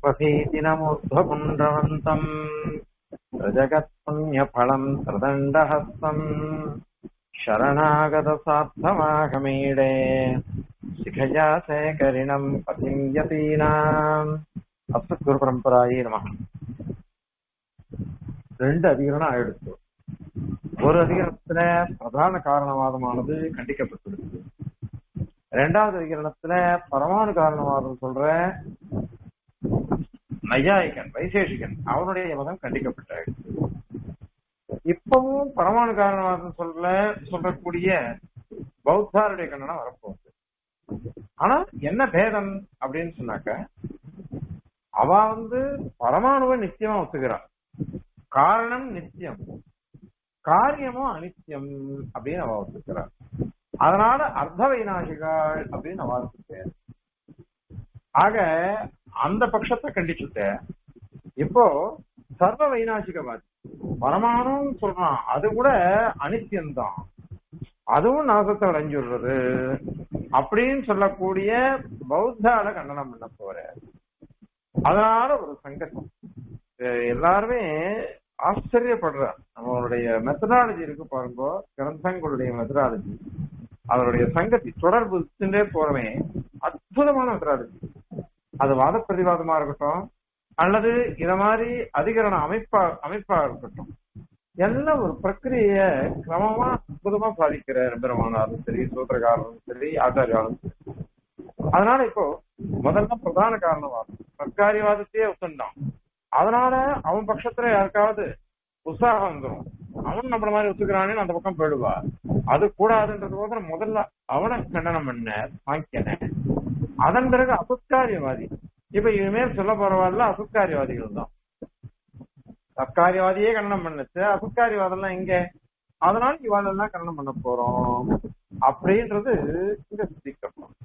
उपभीतिनमूर्ध्वपुण्ड्रवन्तम् प्रजगत्पुण्यफलम् प्रदण्डहस्तम् शरणागतसार्थमागमीडे शिखया शेखरिणम् पतिम् यतीनाम् அஸ்மத்குருபரம்பராயே நம ரெண்டு அதிகரணம் ஆயிடுச்சு ஒரு அதிகரணத்துல பிரதான காரணவாதமானது கண்டிக்கப்பட்டிருக்கு ரெண்டாவது அதிகரணத்துல பரமாணு காரணவாதம் சொல்ற நையாயிகன் வைசேஷிகன் அவனுடைய மதம் கண்டிக்கப்பட்டாயிடுச்சு இப்பவும் பரமாணு காரணவாதம் சொல்ற சொல்லக்கூடிய பௌத்தாருடைய கண்டனம் வரப்போகுது ஆனா என்ன பேதம் அப்படின்னு சொன்னாக்க அவ வந்து பரமாணுவை நித்தியமா ஒத்துக்கிறான் காரணம் நித்தியம் காரியமும் அனித்தியம் அப்படின்னு அவ ஒத்துக்கிறார் அதனால அர்த்த வைநாசிகாள் அப்படின்னு அவ ஒத்துக்க ஆக அந்த பட்சத்தை கண்டிச்சுட்ட இப்போ சர்வ வைநாசிகவாதி பரமானும் சொல்றான் அது கூட அனித்தியம்தான் அதுவும் நாசத்தை அடைஞ்சுடுறது அப்படின்னு சொல்லக்கூடிய பௌத்தால கண்டனம் பண்ண போற அதனால ஒரு சங்கடம் எல்லாருமே ஆச்சரியப்படுற நம்மளுடைய மெத்தடாலஜி இருக்கு பாருங்க கிரந்தங்களுடைய மெத்தடாலஜி அதனுடைய சங்கத்தி தொடர்பு போறவே அற்புதமான மெத்தடாலஜி அது வாத பிரதிவாதமா இருக்கட்டும் அல்லது இத மாதிரி அதிகரண அமைப்பா அமைப்பா இருக்கட்டும் எல்லாம் ஒரு பிரக்கிரிய கிரமமா அற்புதமா சாதிக்கிற பெருமானாரும் சரி சூத்திரகாரரும் சரி ஆச்சாரியாலும் சரி அதனால இப்போ முதல்ல பிரதான காரணவாதம் சர்க்காரிவாதத்தையே ஒத்துண்டான் அதனால அவன் பட்சத்துல யாருக்காவது உற்சாகம் வந்துடும் அவன் நம்மள மாதிரி ஒத்துக்கிறானே அந்த பக்கம் போயிடுவா அது கூடாதுன்றதுக்கோசரம் முதல்ல அவனை கண்டனம் பண்ண வாங்கிக்கன அதன் பிறகு அசுத்காரியவாதி இப்ப இனிமேல் சொல்ல போறவாள்ல அசுத்காரியவாதிகள் தான் சர்க்காரியவாதியே கண்டனம் பண்ணுச்சு அசுத்காரியவாதம் எங்க அதனால இவாளெல்லாம் கண்டனம் பண்ண போறோம் அப்படின்றது இங்க சித்திக்கப்படும்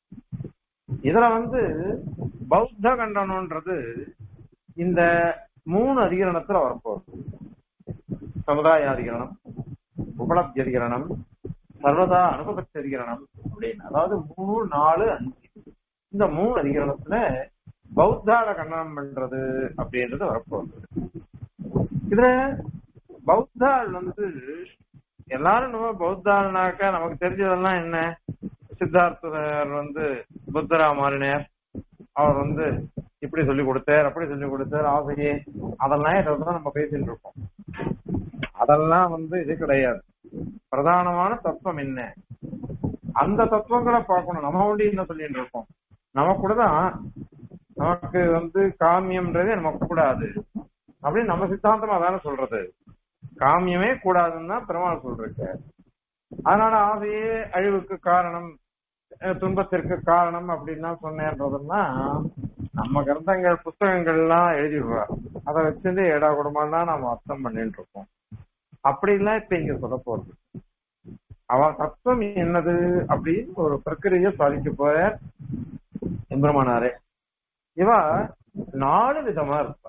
இதுல வந்து பௌத்த கண்டனம்ன்றது இந்த மூணு அதிகரணத்துல வரப்போகுது சமுதாய அதிகரணம் உபலப்தி அதிகரணம் சர்வதா அனுபவத்தி அதிகரணம் அப்படின்னு அதாவது மூணு நாலு அஞ்சு இந்த மூணு அதிகரணத்துல பௌத்தால கண்டனம் பண்றது அப்படின்றது வரப்போகுது இதுல பௌத்தாள் வந்து எல்லாரும் நம்ம பௌத்தாள்னாக்கா நமக்கு தெரிஞ்சதெல்லாம் என்ன சித்தார்த்தர் வந்து புத்தரா மாறினார் அவர் வந்து இப்படி சொல்லி கொடுத்தார் அப்படி சொல்லி கொடுத்தார் ஆசையே அதெல்லாம் இதெல்லாம் நம்ம பேசிட்டு இருக்கோம் அதெல்லாம் வந்து இது கிடையாது பிரதானமான தத்துவம் என்ன அந்த தத்துவங்களை பார்க்கணும் நம்ம ஒண்டி என்ன சொல்லிட்டு இருக்கோம் நம்ம கூட தான் நமக்கு வந்து காமியம்ன்றதே நமக்கு கூடாது அப்படின்னு நம்ம சித்தாந்தம் அதான சொல்றது காமியமே கூடாதுன்னு தான் பெருமாள் சொல்றேன் அதனால ஆசையே அழிவுக்கு காரணம் துன்பத்திற்கு காரணம் அப்படின்னா சொன்னேன்றதுன்னா நம்ம கிரந்தங்கள் புத்தகங்கள்லாம் எழுதிடுறா அதை வச்சிருந்து ஏடா குடமானா நம்ம அர்த்தம் பண்ணிட்டு இருக்கோம் அப்படிலாம் இப்ப இங்க சொல்ல போறது அவ தத்துவம் என்னது அப்படின்னு ஒரு பிரக்கிரிய சாதிக்க போற எம்பெருமானாரே இவ நாலு விதமா இருப்பா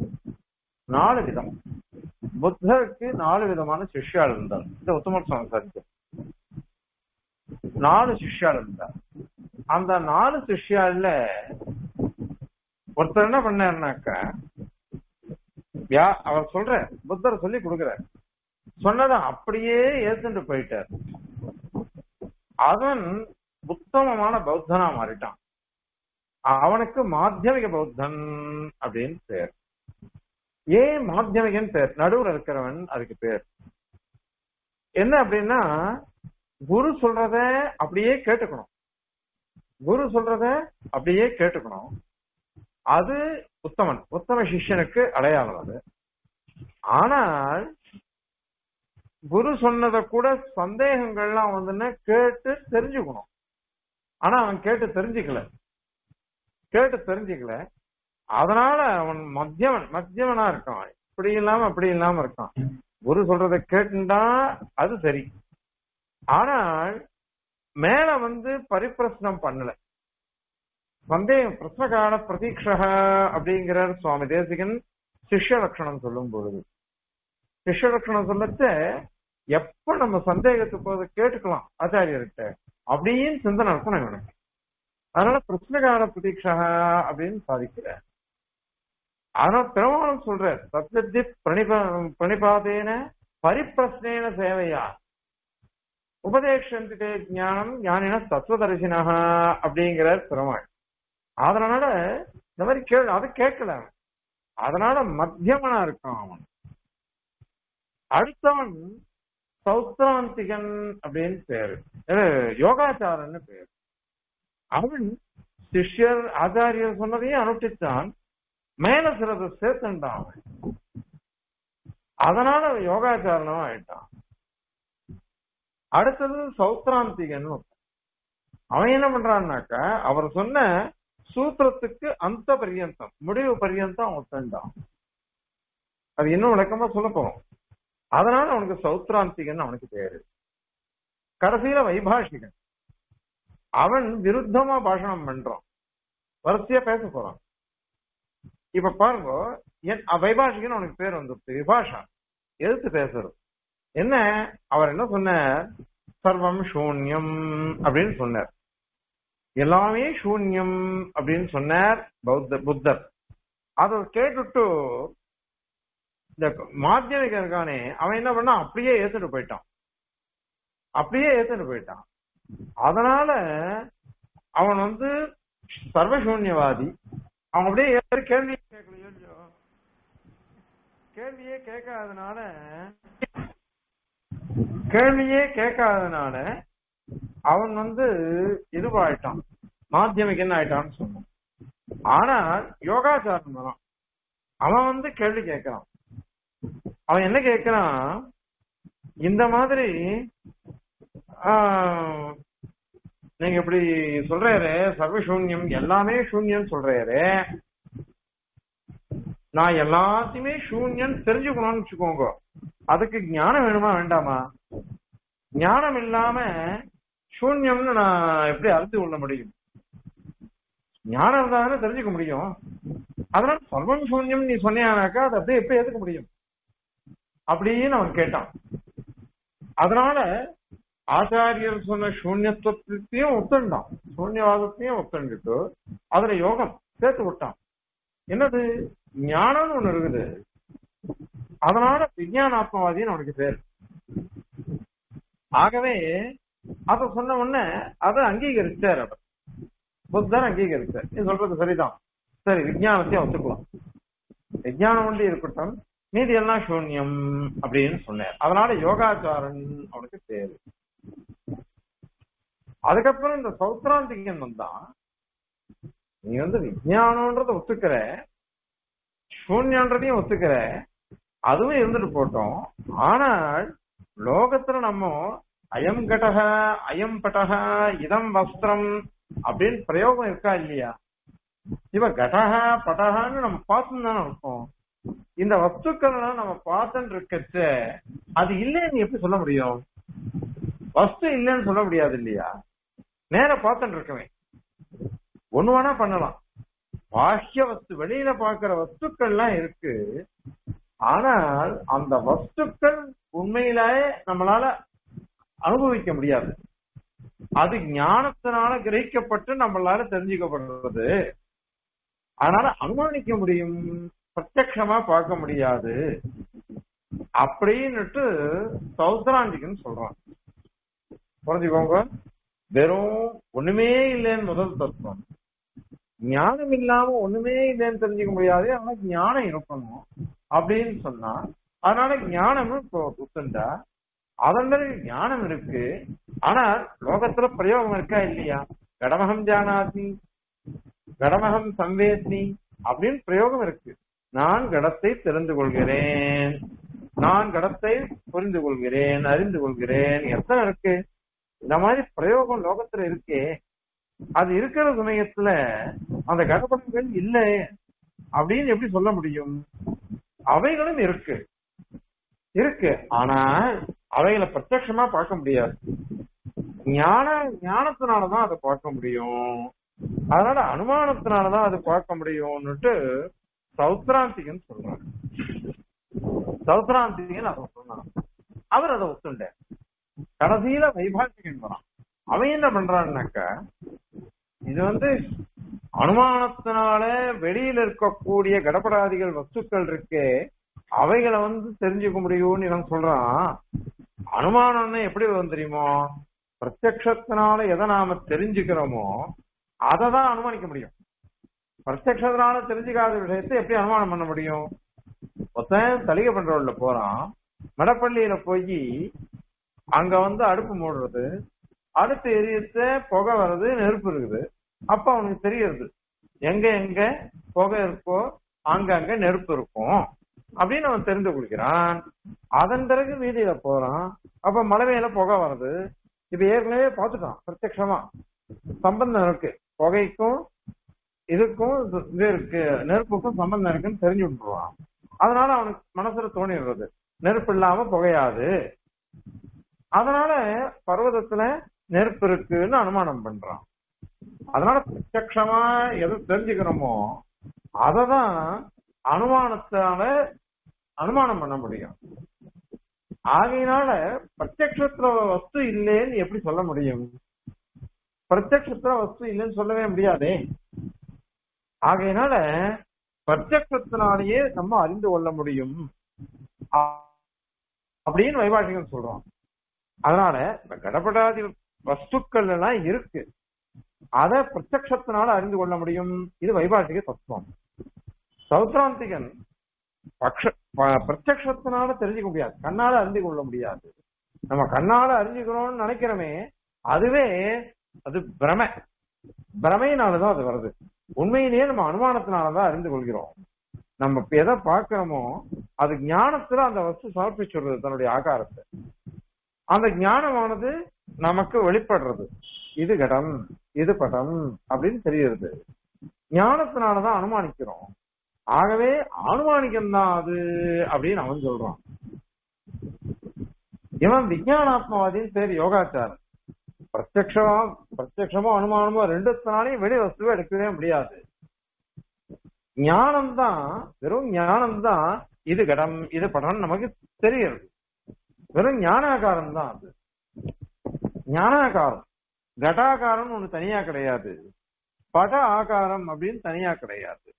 நாலு விதம் புத்தருக்கு நாலு விதமான சிஷ்யாள் இருந்தார் இந்த உத்தமர் சுவாமி சாதிக்க நாலு சிஷ்யாள் இருந்தார் அந்த நாலு சிஷ்யாள்ல ஒருத்தர் என்ன பண்ணாருனாக்க யா அவர் சொல்ற புத்தர் சொல்லி கொடுக்குற சொன்னதை அப்படியே ஏத்துட்டு போயிட்டார் அவன் உத்தமமான பௌத்தனா மாறிட்டான் அவனுக்கு மாத்தியமிக பௌத்தன் அப்படின்னு பேர் ஏன் மாத்தியமிகன் பேர் நடுவுல இருக்கிறவன் அதுக்கு பேர் என்ன அப்படின்னா குரு சொல்றத அப்படியே கேட்டுக்கணும் குரு சொல்றத அப்படியே கேட்டுக்கணும் அது உத்தமன் உத்தம சிஷ்யனுக்கு அடையாளம் அது ஆனால் குரு சொன்னதை கூட சந்தேகங்கள்லாம் வந்துன்னா கேட்டு தெரிஞ்சுக்கணும் ஆனா அவன் கேட்டு தெரிஞ்சுக்கல கேட்டு தெரிஞ்சுக்கல அதனால அவன் மத்தியவன் மத்தியவனா இருக்கான் இப்படி இல்லாம அப்படி இல்லாம இருக்கான் குரு சொல்றதை கேட்டுண்டா அது சரி ஆனால் மேல வந்து பரிப்பிரசனம் பண்ணல சந்தேகம் பிரஸ்னகால பிரதீட்சக அப்படிங்கிறார் சுவாமி தேசிகன் சிஷ்ய லட்சணம் சொல்லும் பொழுது சிஷ்ய லட்சணம் சொல்லச்ச எப்ப நம்ம சந்தேகத்துக்கு போது கேட்டுக்கலாம் ஆச்சாரியர்கிட்ட அப்படின்னு சிந்தனை இருக்கணும் இவனுக்கு அதனால பிரச்சனகால பிரதீட்சா அப்படின்னு சாதிக்கிற அதனால பெருமாளும் சொல்ற சத்யஜி பிரணிப பிரணிபாதேன பரிப்பிரஸ்னேன சேவையா உபதேசந்தே ஞானம் ஞானின தத்துவதரிசினா அப்படிங்கிறார் பெருமாள் அதனால இந்த மாதிரி கேள் அது கேட்கல அதனால மத்தியமனா இருக்கான் அவன் அடுத்தவன் சௌத்ராந்திகன் அப்படின்னு பேரு அஹ் யோகாச்சாரன்னு பேரு அவன் சிஷ்யர் ஆச்சாரியர் சொன்னதையும் அனுஷ்டித்தான் மேல சிலதை சேர்த்துட்டான் அவன் அதனால அவன் யோகாச்சாரணம் ஆயிட்டான் அடுத்தது சௌத்ராந்திகன் அவன் என்ன பண்றான்னாக்கா அவர் சொன்ன சூத்திரத்துக்கு அந்த பரியந்தம் முடிவு பரியந்தம் அவன் ஒத்துண்டான் அது இன்னும் விளக்கமா சொல்ல போறோம் அதனால அவனுக்கு சௌத்ராந்திகன் அவனுக்கு பேரு கடைசியில வைபாஷிகன் அவன் விருத்தமா பாஷணம் பண்றான் வரிசையா பேச போறான் இப்ப பாருங்க என் வைபாஷிகன் அவனுக்கு பேர் வந்துருச்சு விபாஷா எதிர்த்து பேசுறது என்ன அவர் என்ன சொன்னார் சர்வம் சூன்யம் அப்படின்னு சொன்னார் எல்லாமே சூன்யம் அப்படின்னு சொன்னார் பௌத்த புத்தர் அதை கேட்டுட்டு இந்த மாத்தியமிக இருக்கானே அவன் என்ன பண்ணா அப்படியே ஏத்துட்டு போயிட்டான் அப்படியே ஏத்துட்டு போயிட்டான் அதனால அவன் வந்து சர்வசூன்யவாதி அவன் அப்படியே ஏறு கேள்வி கேட்கலையோ இல்லையோ கேள்வியே கேட்காதனால கேள்வியே கேட்காதனால அவன் வந்து இதுவாயிட்டான் மாத்தியமிகன் ஆயிட்டான்னு சொன்னான் ஆனால் யோகாச்சாரம் வரான் அவன் வந்து கேள்வி கேட்கிறான் அவன் என்ன கேட்கிறான் இந்த மாதிரி ஆஹ், நீங்க இப்படி சொல்றாரு சர்வசூன்யம் எல்லாமே சூன்யம் சொல்றாரு நான் எல்லாத்தையுமே சூன்யம் தெரிஞ்சுக்கணும்னு வச்சுக்கோங்க அதுக்கு ஞானம் வேணுமா வேண்டாமா ஞானம் இல்லாம சூன்யம்னு நான் எப்படி அறிந்து கொள்ள முடியும் ஞானம் இருந்தா தானே தெரிஞ்சுக்க முடியும் அதனால சர்வம் சூன்யம் நீ சொன்னியானாக்கா அதை அப்படியே எப்படி ஏத்துக்க முடியும் அப்படின்னு அவன் கேட்டான் அதனால ஆச்சாரியர் சொன்ன சூன்யத்துவத்தையும் ஒத்துண்டான் சூன்யவாதத்தையும் ஒத்துண்டுட்டு அதுல யோகம் சேர்த்து விட்டான் என்னது ஞானம்னு ஒண்ணு இருக்குது அதனால விஞ்ஞானாத்மவாதின்னு அவனுக்கு பேர் ஆகவே அத சொன்ன உடனே அதை அங்கீகரிச்சார் அவர் புத்தர் அங்கீகரிச்சார் நீ சொல்றது சரிதான் சரி விஞ்ஞானத்தையும் ஒத்துக்கலாம் விஞ்ஞானம் ஒன்று இருக்கட்டும் மீதி எல்லாம் சூன்யம் அப்படின்னு சொன்னார் அதனால யோகாச்சாரன் அவனுக்கு பேரு அதுக்கப்புறம் இந்த சௌத்ராந்திகன் வந்தான் நீ வந்து விஞ்ஞானம்ன்றத ஒத்துக்கிற சூன்யன்றதையும் ஒத்துக்கிற அதுவும் இருந்துட்டு போட்டோம் ஆனால் லோகத்துல நம்ம அயம் கடக அயம் பட்டக இதம் வஸ்திரம் அப்படின்னு பிரயோகம் இருக்கா இல்லையா இவ கடக படகான்னு நம்ம பார்த்து தானே இருக்கோம் இந்த வஸ்துக்கள்லாம் நம்ம பார்த்துட்டு இருக்கச்ச அது இல்லைன்னு எப்படி சொல்ல முடியும் வஸ்து இல்லைன்னு சொல்ல முடியாது இல்லையா நேர பார்த்துட்டு இருக்கவே ஒண்ணு வேணா பண்ணலாம் பாஹ்ய வஸ்து வெளியில பாக்குற வஸ்துக்கள்லாம் இருக்கு ஆனால் அந்த வஸ்துக்கள் உண்மையிலேயே நம்மளால அனுபவிக்க முடியாது அது ஞானத்தினால கிரகிக்கப்பட்டு நம்மளால தெரிஞ்சுக்கப்படுறது அதனால அனுமானிக்க முடியும் பிரத்யக்ஷமா பார்க்க முடியாது அப்படின்னுட்டு சௌத்ராந்திகன் சொல்றான் புரிஞ்சுக்கோங்க வெறும் ஒண்ணுமே இல்லைன்னு முதல் தத்துவம் ஞானம் இல்லாம ஒண்ணுமே இல்லைன்னு தெரிஞ்சுக்க முடியாது ஆனா ஞானம் இருக்கணும் அப்படின்னு சொன்னா அதனால ஞானமும் இப்போ புத்தண்டா அதன் பிறகு ஞானம் இருக்கு ஆனா லோகத்துல பிரயோகம் இருக்கா இல்லையா கடமகம் ஜானாதி கடமகம் சம்வேத்னி அப்படின்னு பிரயோகம் இருக்கு நான் கடத்தை தெரிந்து கொள்கிறேன் நான் கடத்தை புரிந்து கொள்கிறேன் அறிந்து கொள்கிறேன் எத்தனை இருக்கு இந்த மாதிரி பிரயோகம் லோகத்துல இருக்கே அது இருக்கிற சமயத்துல அந்த கடப்படங்கள் இல்லை அப்படின்னு எப்படி சொல்ல முடியும் அவைகளும் இருக்கு இருக்கு ஆனால் அவைகளை பிரத்யட்சமா பார்க்க முடியாது ஞான ஞானத்தினாலதான் அதை பார்க்க முடியும் அதனால அனுமானத்தினாலதான் அதை பார்க்க முடியும்னுட்டு சௌத்ராந்திகன் சொல்றாங்க சௌத்ராந்திகன் அதை சொன்னான் அவர் அதை ஒத்துண்டார் கடைசியில வைபாஷிகன் வரான் அவன் என்ன பண்றான்னாக்கா இது வந்து அனுமானத்தினால வெளியில இருக்கக்கூடிய கடப்படாதிகள் வஸ்துக்கள் இருக்கே அவைகளை வந்து தெரிஞ்சுக்க முடியும்னு இவன் சொல்றான் அனுமானம்னு எப்படி வரும் தெரியுமோ பிரத்யக்ஷத்தினால எதை நாம தெரிஞ்சுக்கிறோமோ அதை தான் அனுமானிக்க முடியும் பிரத்யக்ஷத்தினால தெரிஞ்சுக்காத விஷயத்தை எப்படி அனுமானம் பண்ண முடியும் ஒருத்தன் தலிகை பண்றோம்ல போறான் மடப்பள்ளியில போய் அங்க வந்து அடுப்பு மூடுறது அடுப்பு எரியத்த புகை வர்றது நெருப்பு இருக்குது அப்ப அவனுக்கு தெரியுது எங்க எங்க புகை இருக்கோ அங்கங்க நெருப்பு இருக்கும் அப்படின்னு அவன் தெரிந்து கொள்கிறான் அதன் பிறகு வீதியில போறான் அப்ப மலை மேல புகை வருது இப்ப ஏற்கனவே பார்த்துட்டான் பிரத்யக்ஷமா சம்பந்தம் இருக்கு புகைக்கும் இதுக்கும் இது இருக்கு நெருப்புக்கும் சம்பந்தம் இருக்குன்னு தெரிஞ்சு விட்டுருவான் அதனால அவனுக்கு மனசுல தோணிடுறது நெருப்பு இல்லாம புகையாது அதனால பர்வதத்துல நெருப்பு இருக்குன்னு அனுமானம் பண்றான் அதனால பிரத்யக்ஷமா எது தெரிஞ்சுக்கிறோமோ அததான் அனுமானத்தால அனுமானம் பண்ண முடியும் ஆகையினால பிரத்யக்ஷத்துல வஸ்து இல்லைன்னு எப்படி சொல்ல முடியும் பிரத்யக்ஷத்துல வஸ்து இல்லைன்னு சொல்லவே முடியாதே ஆகையினால பிரத்யக்ஷத்தினாலேயே நம்ம அறிந்து கொள்ள முடியும் அப்படின்னு வைபாஷிகன் சொல்றோம் அதனால இந்த கடப்படாதி வஸ்துக்கள் எல்லாம் இருக்கு அத பிரத்யக்ஷத்தினால அறிந்து கொள்ள முடியும் இது வைபாஷிக தத்துவம் சௌத்ராந்திகன் பக்ஷ பிரத்யக்ஷத்தினால தெரிஞ்சுக்க முடியாது கண்ணால அறிந்து கொள்ள முடியாது நம்ம கண்ணால அறிஞ்சுக்கிறோம்னு நினைக்கிறோமே அதுவே அது பிரமை பிரமையினாலதான் அது வருது உண்மையிலேயே நம்ம அனுமானத்தினாலதான் அறிந்து கொள்கிறோம் நம்ம இப்ப எதை பார்க்கிறோமோ அது ஞானத்துல அந்த வஸ்து சமர்ப்பிச்சுடுறது தன்னுடைய ஆகாரத்தை அந்த ஞானமானது நமக்கு வெளிப்படுறது இது கடம் இது படம் அப்படின்னு தெரியுது ஞானத்தினாலதான் அனுமானிக்கிறோம் ஆகவே அனுமானிக்கம் தான் அது அப்படின்னு அவன் சொல்றான் இவன் விஜயானாத்மவாதின்னு பேர் யோகாச்சாரன் பிரத்யக்ஷமா பிரத்யக்ஷமோ அனுமானமோ ரெண்டுத்தினாலையும் வெளி வஸ்துவை எடுக்கவே முடியாது ஞானம்தான் வெறும் ஞானம்தான் இது கடம் இது படம் நமக்கு தெரியுது வெறும் ஞானாகாரம் தான் அது ஞானாகாரம் கடாகாரம் ஒண்ணு தனியா கிடையாது பட ஆகாரம் அப்படின்னு தனியா கிடையாது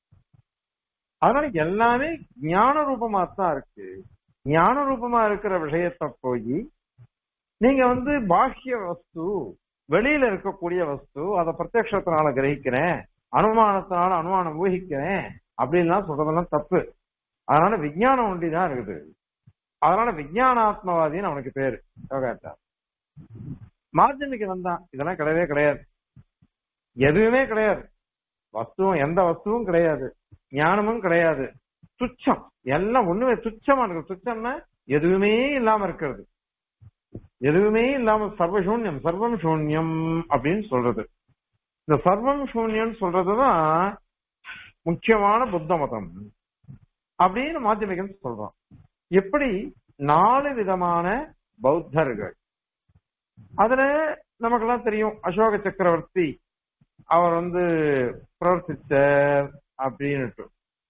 அதனால எல்லாமே ஞான ரூபமா தான் இருக்கு ஞான ரூபமா இருக்கிற விஷயத்த போய் நீங்க வந்து பாஹ்ய வஸ்து வெளியில இருக்கக்கூடிய வஸ்து அதை பிரத்யக்ஷத்தினால கிரகிக்கிறேன் அனுமானத்தினால அனுமானம் ஊகிக்கிறேன் அப்படின்லாம் சொல்றதெல்லாம் தப்பு அதனால விஞ்ஞானம் ஒண்டிதான் இருக்குது அதனால விஞ்ஞானாத்மவாதின்னு அவனுக்கு பேரு யோகாச்சார் மார்ஜனுக்கு வந்தான் இதெல்லாம் கிடையவே கிடையாது எதுவுமே கிடையாது வஸ்துவும் எந்த வஸ்துவும் கிடையாது ஞானமும் கிடையாது துச்சம் எல்லாம் ஒண்ணுமே துச்சமா இருக்கு துச்சம்னா எதுவுமே இல்லாம இருக்கிறது எதுவுமே இல்லாம சர்வசூன்யம் சர்வம் சூன்யம் அப்படின்னு சொல்றது இந்த சர்வம் சூன்யம் சொல்றதுதான் முக்கியமான புத்த மதம் அப்படின்னு மாத்தியமிகன் சொல்றான் எப்படி நாலு விதமான பௌத்தர்கள் அதுல நமக்கெல்லாம் தெரியும் அசோக சக்கரவர்த்தி அவர் வந்து பிரவர்த்திச்சார் அப்படின்னுட்டு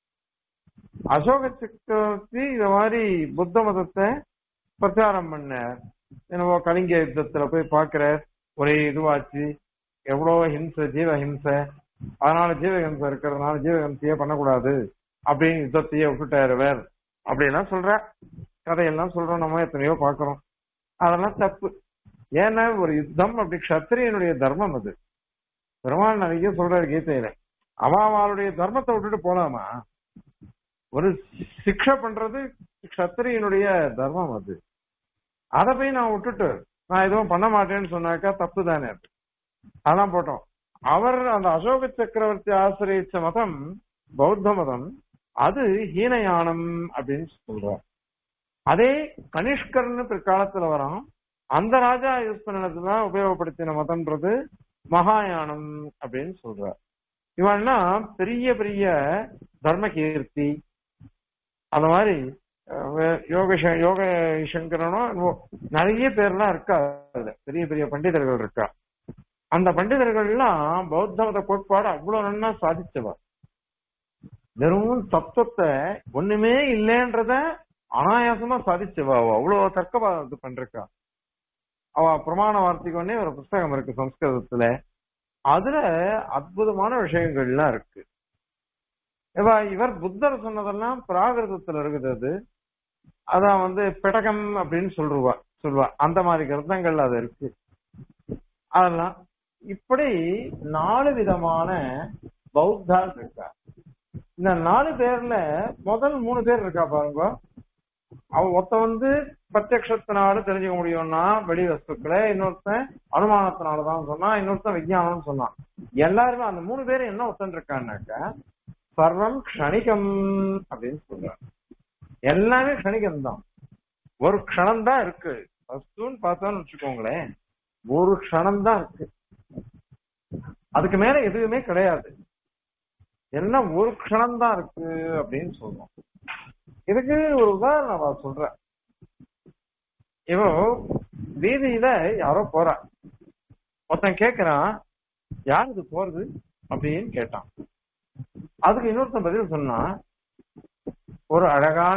அசோக சக்கரவர்த்தி இந்த மாதிரி புத்த மதத்தை பிரச்சாரம் பண்ணார் என்னவோ கலிங்க யுத்தத்துல போய் பாக்குற ஒரே இதுவாச்சு எவ்வளவு ஹிம்சை ஜீவஹிம்சை அதனால ஜீவஹிம்சை இருக்கிறதுனால ஜீவஹிம்சையே பண்ணக்கூடாது அப்படின்னு யுத்தத்தையே விட்டுட்டாரு வேற அப்படிலாம் சொல்ற கதையெல்லாம் சொல்றோம் நம்ம எத்தனையோ பாக்குறோம் அதெல்லாம் தப்பு ஏன்னா ஒரு யுத்தம் அப்படி கத்திரியனுடைய தர்மம் அது பெருமாள் நிறைய சொல்றாரு கீதையில அவாவாளுடைய தர்மத்தை விட்டுட்டு போலாமா ஒரு சிக்ஷை பண்றது கத்திரியனுடைய தர்மம் அது அதை போய் நான் விட்டுட்டு நான் எதுவும் பண்ண மாட்டேன்னு சொன்னாக்கா தப்பு தானே அது அதெல்லாம் போட்டோம் அவர் அந்த அசோக சக்கரவர்த்தி ஆசிரியச்ச மதம் பௌத்த மதம் அது ஹீனயானம் அப்படின்னு சொல்றார் அதே கனிஷ்கர்னு பிற்காலத்துல வரும் அந்த ராஜா யூஸ் பண்ணினதுதான் உபயோகப்படுத்தின மதம்ன்றது மகாயானம் அப்படின்னு சொல்றார் இவன்னா பெரிய பெரிய தர்ம கீர்த்தி அந்த மாதிரி யோக யோக சங்கரனோ நிறைய பேர்லாம் இருக்கா அதுல பெரிய பெரிய பண்டிதர்கள் இருக்கா அந்த பண்டிதர்கள்லாம் பௌத்த மத கோட்பாடு அவ்வளவு நன்னா சாதிச்சவா வெறும் தத்துவத்தை ஒண்ணுமே இல்லைன்றத அனாயாசமா சாதிச்சவா அவ அவ்வளவு தர்க்கவா இது பண்றா அவ பிரமாண வார்த்தைக்கு ஒன்னே ஒரு புஸ்தகம் இருக்கு சம்ஸ்கிருதத்துல அதுல அற்புதமான விஷயங்கள்லாம் இருக்கு இவ இவர் புத்தர் சொன்னதெல்லாம் பிராகிருதத்துல இருக்குது அது அதான் வந்து பிடகம் அப்படின்னு சொல்லுவா சொல்லுவா அந்த மாதிரி கிரந்தங்கள் அது இருக்கு அதெல்லாம் இப்படி நாலு விதமான பௌத்தால் இருக்கா இந்த நாலு பேர்ல முதல் மூணு பேர் இருக்கா பாருங்க அவ ஒருத்த வந்து பிரத்யக்ஷத்தினால தெரிஞ்சுக்க முடியும்னா வெளி வஸ்துக்களை இன்னொருத்தன் அனுமானத்தினாலதான் சொன்னான் இன்னொருத்தன் விஞ்ஞானம்னு சொன்னான் எல்லாருமே அந்த மூணு பேரும் என்ன ஒருத்தன் இருக்கான்னாக்க சர்வம் க்ஷணிகம் அப்படின்னு சொல்றாங்க எல்லாமே க்ஷணிகம் தான் ஒரு க்ஷணம் தான் இருக்கு வஸ்துன்னு பார்த்தோம்னு வச்சுக்கோங்களேன் ஒரு க்ஷணம் தான் இருக்கு அதுக்கு மேல எதுவுமே கிடையாது எல்லாம் ஒரு க்ஷணம் தான் இருக்கு அப்படின்னு சொல்றோம் இதுக்கு ஒரு உதாரணம் நான் சொல்றேன் இவோ வீதியில யாரோ போறா ஒருத்தன் கேக்குறான் யார் இது போறது அப்படின்னு கேட்டான் அதுக்கு இன்னொருத்தன் பதில் சொன்னா ஒரு அழகான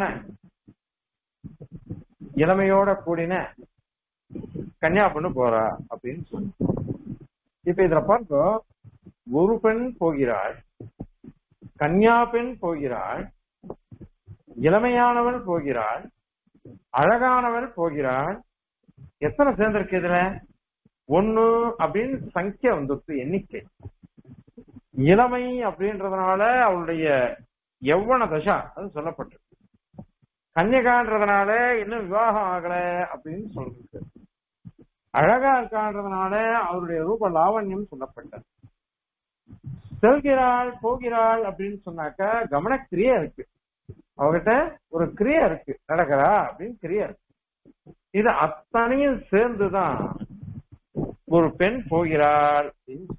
இளமையோட கூடின கன்னியா பொண்ணு போறா அப்படின்னு சொன்ன இப்ப இதுல பார்க்க ஒரு பெண் போகிறாள் கன்யா பெண் போகிறாள் இளமையானவள் போகிறாள் அழகானவள் போகிறாள் எத்தனை சேர்ந்திருக்கு இதுல ஒண்ணு அப்படின்னு சங்கியா வந்துருக்கு எண்ணிக்கை இளமை அப்படின்றதுனால அவளுடைய எவ்வளவு தசா அது சொல்லப்பட்டிருக்கு கன்னிகான்றதுனால இன்னும் விவாகம் ஆகல அப்படின்னு சொல்றது அழகா இருக்கான்றதுனால அவருடைய ரூப லாவண்யம் சொல்லப்பட்டது செல்கிறாள் போகிறாள் அப்படின்னு சொன்னாக்க கவனக்கிரியா இருக்கு அவகிட்ட ஒரு கிரியா இருக்கு நடக்கிறா அப்படின்னு கிரியா இருக்கு இது அத்தனையும் சேர்ந்துதான் ஒரு பெண் போகிறாள் அப்படின்னு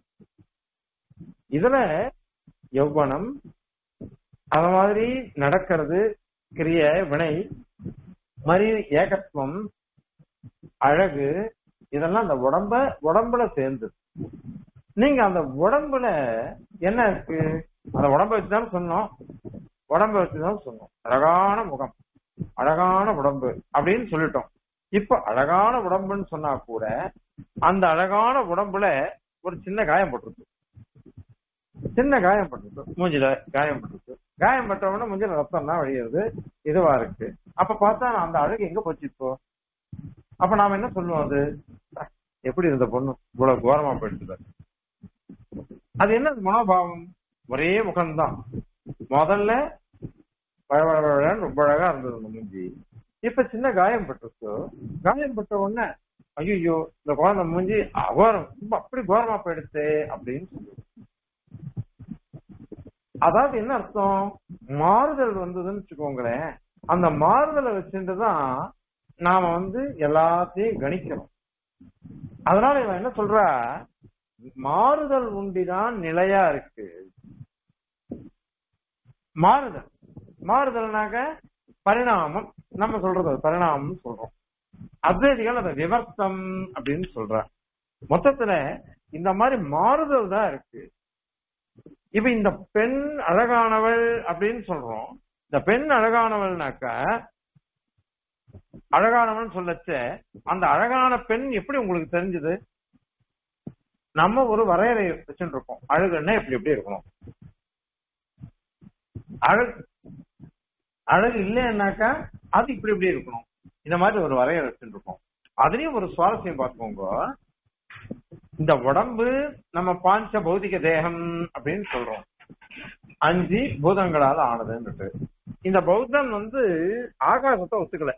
இதுல யௌவனம் அத மாதிரி நடக்கிறது கிரிய வினை மாதிரி ஏகத்துவம் அழகு இதெல்லாம் அந்த உடம்ப உடம்புல சேர்ந்து நீங்க அந்த உடம்புல என்ன இருக்கு அந்த உடம்ப வச்சுதான் சொன்னோம் உடம்ப வச்சுதான் சொன்னோம் அழகான முகம் அழகான உடம்பு அப்படின்னு சொல்லிட்டோம் இப்ப அழகான உடம்புன்னு சொன்னா கூட அந்த அழகான உடம்புல ஒரு சின்ன காயம் போட்டிருக்கு சின்ன காயம் பட்டிருக்கு மூஞ்சில காயம் பட்டிருக்கு காயம் பட்டவொடனே மூஞ்சில ரத்தம் தான் வழியுது இதுவா இருக்கு அப்ப பார்த்தா அந்த அழகு எங்க போச்சு இப்போ அப்ப நாம என்ன சொல்லுவோம் அது அஹ், எப்படி இருந்த பொண்ணு இவ்வளவு கோரமா போயிடுச்சு அது என்ன மனோபாவம் ஒரே முகம்தான் முதல்ல வழவழவழன்னு ரொம்ப அழகா இருந்தது அந்த மூஞ்சி இப்ப சின்ன காயம் பட்டிருக்கு காயம் பட்ட உடனே ஐயோ இந்த குழந்தை மூஞ்சி அகோரம் ரொம்ப அப்படி கோரமா போயிடுச்சு அப்படின்னு சொல்லுவோம் அதாவது என்ன அர்த்தம் மாறுதல் வந்ததுன்னு வச்சுக்கோங்களேன் அந்த மாறுதலை வச்சுட்டு தான் நாம வந்து எல்லாத்தையும் கணிக்கிறோம் அதனால இவன் என்ன சொல்றா மாறுதல் உண்டிதான் நிலையா இருக்கு மாறுதல் மாறுதல்னாக்க பரிணாமம் நம்ம சொல்றது அது பரிணாமம் சொல்றோம் அத்வைதிகள் அதை விவர்த்தம் அப்படின்னு சொல்றாங்க மொத்தத்துல இந்த மாதிரி மாறுதல் தான் இருக்கு இப்ப இந்த பெண் அழகானவள் அப்படின்னு சொல்றோம் இந்த பெண் அழகானவள்னாக்க அழகானவள் சொல்லச்ச அந்த அழகான பெண் எப்படி உங்களுக்கு தெரிஞ்சது நம்ம ஒரு வரையறை வச்சுட்டு இருக்கோம் அழகுன்னா இப்படி எப்படி இருக்கணும் அழகு அழகு இல்லைன்னாக்கா அது இப்படி இப்படி இருக்கணும் இந்த மாதிரி ஒரு வரையறை வச்சுட்டு இருக்கோம் அதுலயும் ஒரு சுவாரஸ்யம் பார்த்துக்கோங்க இந்த உடம்பு நம்ம பாஞ்ச பௌதிக தேகம் அப்படின்னு சொல்றோம் அஞ்சு பூதங்களால ஆனதுன்னுட்டு இந்த பௌத்தன் வந்து ஆகாசத்தை ஒத்துக்கல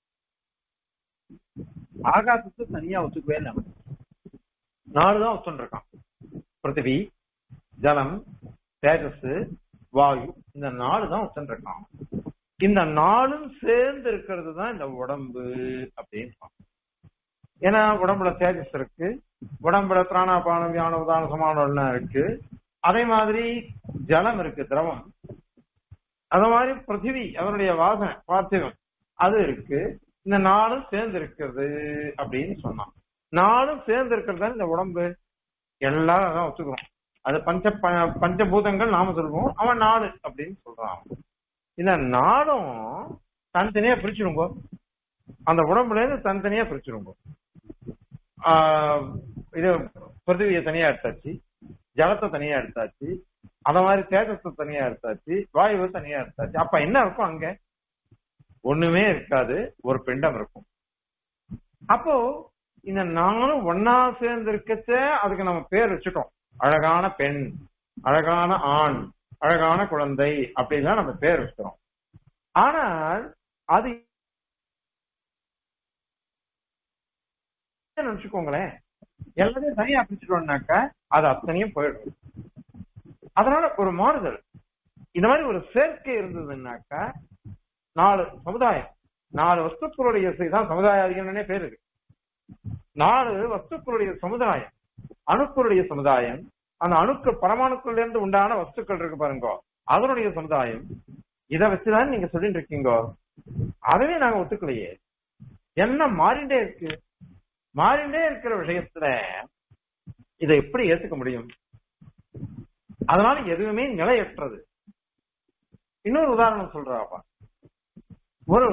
ஆகாசத்தை தனியா ஒத்துக்கவே இல்லை அவன். நாலுதான் ஒத்துன்னு இருக்கான் பிருத்திவி ஜலம் தேஜஸ் வாயு இந்த நாலு தான் ஒத்துன்னு இருக்கான் இந்த நாலும் சேர்ந்து இருக்கிறது தான் இந்த உடம்பு அப்படின்னு சொல்றான். ஏன்னா உடம்புல தேஜஸ் இருக்கு உடம்புல பிராணாபானம் வியான உதான சமானம் இருக்கு அதே மாதிரி ஜலம் இருக்கு திரவம் அது மாதிரி பிருத்திவி அவருடைய வாசனை பார்த்திவம் அது இருக்கு இந்த நாலும் சேர்ந்து இருக்கிறது அப்படின்னு சொன்னான் நாலும் சேர்ந்து இருக்கிறது தான் இந்த உடம்பு எல்லாரும் அதான் ஒத்துக்கிறோம் அது பஞ்ச ப- பஞ்சபூதங்கள் நாம சொல்லுவோம் அவன் நாலு அப்படின்னு சொல்றான் இந்த நாளும் தனித்தனியா பிரிச்சிருங்கோ அந்த உடம்புல இருந்து தனித்தனியா பிரிச்சிருங்கோ ஆஹ் இது பிருத்திவியை தனியா எடுத்தாச்சு ஜலத்தை தனியா எடுத்தாச்சு அத மாதிரி தேஜத்தை தனியா எடுத்தாச்சு வாயுவை தனியா எடுத்தாச்சு அப்ப என்ன இருக்கும் அங்க ஒண்ணுமே இருக்காது ஒரு பிண்டம் இருக்கும் அப்போ இந்த நானும் ஒன்னா சேர்ந்து இருக்கச்ச அதுக்கு நம்ம பேர் வச்சுட்டோம் அழகான பெண் அழகான ஆண் அழகான குழந்தை அப்படிலாம் நம்ம பேர் வச்சுக்கிறோம் ஆனால் அது நினைச்சுக்கோங்களேன் எல்லாத்தையும் தனியா பிரிச்சுட்டோம்னாக்கா அது அத்தனையும் போயிடும் அதனால ஒரு மாறுதல் இந்த மாதிரி ஒரு சேர்க்கை இருந்ததுன்னாக்கா நாலு சமுதாயம் நாலு வஸ்துக்களுடைய தான் சமுதாய அதிகம்னே பேரு இருக்கு நாலு வஸ்துக்களுடைய சமுதாயம் அணுக்களுடைய சமுதாயம் அந்த அணுக்கள் பரமாணுக்கள் இருந்து உண்டான வஸ்துக்கள் இருக்கு பாருங்க அதனுடைய சமுதாயம் இத வச்சுதான் நீங்க சொல்லிட்டு இருக்கீங்க அதவே நாங்க ஒத்துக்கலையே என்ன மாறிண்டே இருக்கு மாறிண்டே இருக்கிற விஷயத்துல இதை எப்படி ஏத்துக்க முடியும் அதனால எதுவுமே நிலையற்றது இன்னொரு உதாரணம் சொல்றாப்பா ஒரு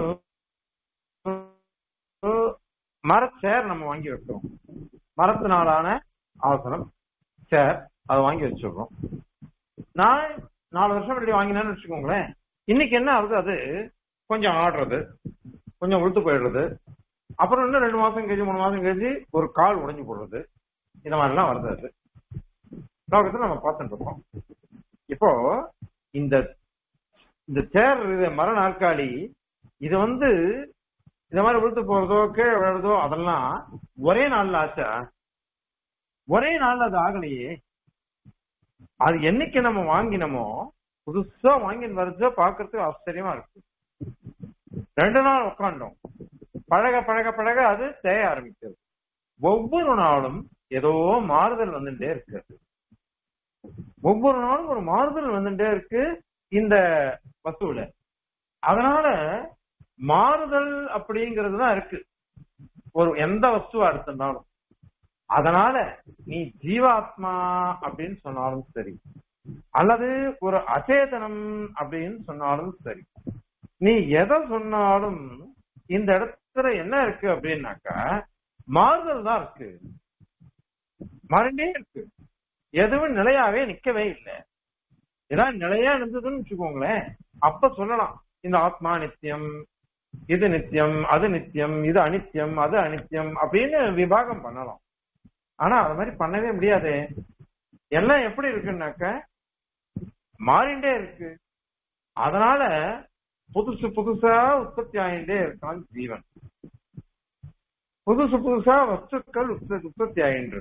மரச்சேர் நம்ம வாங்கி வைக்கிறோம் மரத்தினாலான ஆசனம் சேர் அதை வாங்கி வச்சிடுறோம் நான் நாலு வருஷம் முன்னாடி வாங்கினேன்னு வச்சுக்கோங்களேன் இன்னைக்கு என்ன ஆகுது அது கொஞ்சம் ஆடுறது கொஞ்சம் உளுத்து போயிடுறது அப்புறம் இன்னும் ரெண்டு மாசம் கழிச்சு மூணு மாசம் கழிச்சு ஒரு கால் உடைஞ்சு போடுறது இந்த மாதிரிலாம் வருது அது லோகத்துல நம்ம பார்த்துட்டு இருக்கோம் இப்போ இந்த இந்த சேர் இது மர நாற்காலி இது வந்து இந்த மாதிரி விழுத்து போறதோ கீழே விழுறதோ அதெல்லாம் ஒரே நாள்ல ஆச்சா ஒரே நாள்ல அது ஆகலையே அது என்னைக்கு நம்ம வாங்கினோமோ புதுசா வாங்கின்னு வருதோ பாக்குறதுக்கு ஆச்சரியமா இருக்கு ரெண்டு நாள் உட்காண்டோம் பழக பழக பழக அது தேய ஆரம்பிக்கிறது ஒவ்வொரு நாளும் ஏதோ மாறுதல் வந்துட்டே இருக்கு ஒவ்வொரு நாளும் ஒரு மாறுதல் வந்துட்டே இருக்கு இந்த வஸ்துவில அதனால மாறுதல் அப்படிங்கிறது தான் இருக்கு ஒரு எந்த வஸ்துவா எடுத்திருந்தாலும் அதனால நீ ஜீவாத்மா அப்படின்னு சொன்னாலும் சரி அல்லது ஒரு அச்சேதனம் அப்படின்னு சொன்னாலும் சரி நீ எதை சொன்னாலும் இந்த இடத்துல என்ன இருக்கு அப்படின்னாக்கா மாறுதல் தான் இருக்கு மாறிண்டே இருக்கு எதுவும் நிலையாவே நிக்கவே இல்லை ஏதாவது நிலையா இருந்ததுன்னு வச்சுக்கோங்களேன் அப்ப சொல்லலாம் இந்த ஆத்மா நித்தியம் இது நித்தியம் அது நித்தியம் இது அனித்தியம் அது அனித்தியம் அப்படின்னு விபாகம் பண்ணலாம் ஆனா அது மாதிரி பண்ணவே முடியாது எல்லாம் எப்படி இருக்குன்னாக்க மாறிண்டே இருக்கு அதனால புதுசு புதுசா உற்பத்தி ஆகிட்டே இருக்கான் ஜீவன் புதுசு புதுசா வஸ்துக்கள் உற்பத்தி ஆகின்றது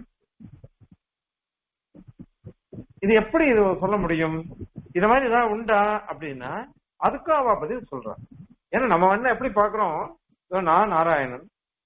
இது எப்படி இது சொல்ல முடியும் இது மாதிரி ஏதாவது உண்டா அப்படின்னா அதுக்கும் அவ பதில் சொல்றான் ஏன்னா நம்ம வந்து எப்படி பாக்குறோம் நான் நாராயணன்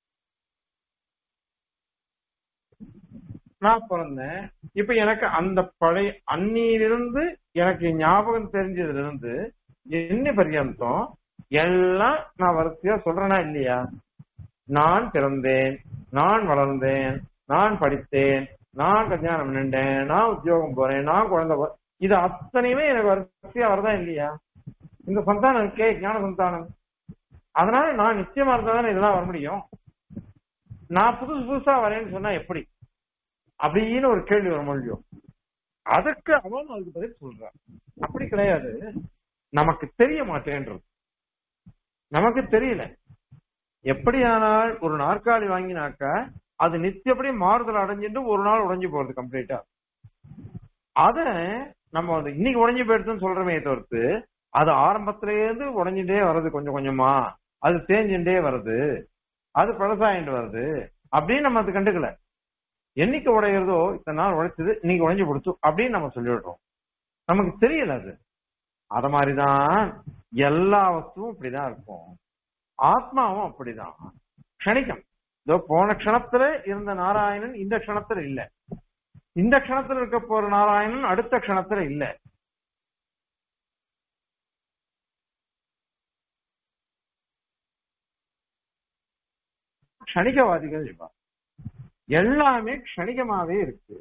நான் பிறந்தேன் இப்ப எனக்கு அந்த பழைய அன்னியிலிருந்து எனக்கு ஞாபகம் தெரிஞ்சதுல இருந்து என்ன பர்யந்தம் எல்லாம் நான் வரிசையா சொல்றேனா இல்லையா நான் பிறந்தேன் நான் வளர்ந்தேன் நான் படித்தேன் நான் கல்யாணம் பண்ணிட்டேன் நான் உத்தியோகம் போறேன் நான் குழந்தை போ இது அத்தனையுமே எனக்கு வரிசையா வரதா இல்லையா இந்த சந்தானம் இருக்கே ஞான சந்தானம் அதனால நான் நிச்சயமா இருந்தா தானே இதெல்லாம் வர முடியும் நான் புதுசு புதுசா வரேன்னு சொன்னா எப்படி அப்படின்னு ஒரு கேள்வி வர முடியும் அதுக்கு அவன் அதுக்கு பதில் சொல்றான் அப்படி கிடையாது நமக்கு தெரிய மாட்டேன்றது நமக்கு தெரியல எப்படியானால் ஒரு நாற்காலி வாங்கினாக்கா அது நித்தியப்படி மாறுதல் அடைஞ்சிட்டு ஒரு நாள் உடைஞ்சு போறது கம்ப்ளீட்டா அத நம்ம வந்து இன்னைக்கு உடைஞ்சு போயிடுச்சுன்னு சொல்றமே தவிர்த்து அது ஆரம்பத்திலேருந்து உடைஞ்சுட்டே வருது கொஞ்சம் கொஞ்சமா அது தேஞ்சுட்டே வருது அது பழசாயிட்டு வருது அப்படின்னு நம்ம அது கண்டுக்கல என்னைக்கு உடையிறதோ இத்தனை நாள் உடைச்சது இன்னைக்கு உடைஞ்சு கொடுத்து அப்படின்னு நம்ம சொல்லிவிடுறோம் நமக்கு தெரியல அது அத மாதிரிதான் எல்லா வஸ்துவும் இப்படிதான் இருக்கும் ஆத்மாவும் அப்படிதான் க்ஷணிக்கம் இதோ போன க்ஷணத்துல இருந்த நாராயணன் இந்த க்ஷணத்துல இல்ல இந்த க்ஷணத்துல இருக்க போற நாராயணன் அடுத்த க்ஷணத்துல இல்ல க்ஷணிகவாதிகள் இவா எல்லாமே க்ஷணிகமாவே இருக்கு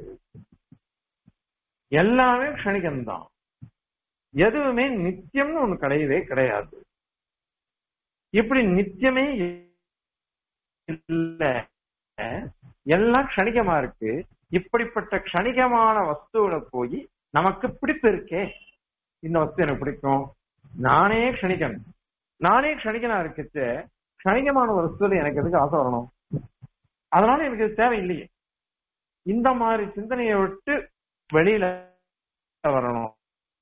எல்லாமே க்ஷணிகம்தான் எதுவுமே நித்தியம்னு ஒண்ணு கிடையவே கிடையாது இப்படி நித்தியமே இல்ல எல்லாம் க்ஷணிகமா இருக்கு இப்படிப்பட்ட க்ஷணிகமான வஸ்துவில போய் நமக்கு பிடிப்பு இருக்கே இந்த வஸ்து எனக்கு பிடிக்கும் நானே க்ஷணிகன் நானே க்ஷணிகனா இருக்கச்ச க்ஷணிகமான ஒரு வஸ்துல எனக்கு எதுக்கு ஆசை வரணும் அதனால எனக்கு இது தேவையில்லையே இந்த மாதிரி சிந்தனையை விட்டு வெளியில வரணும்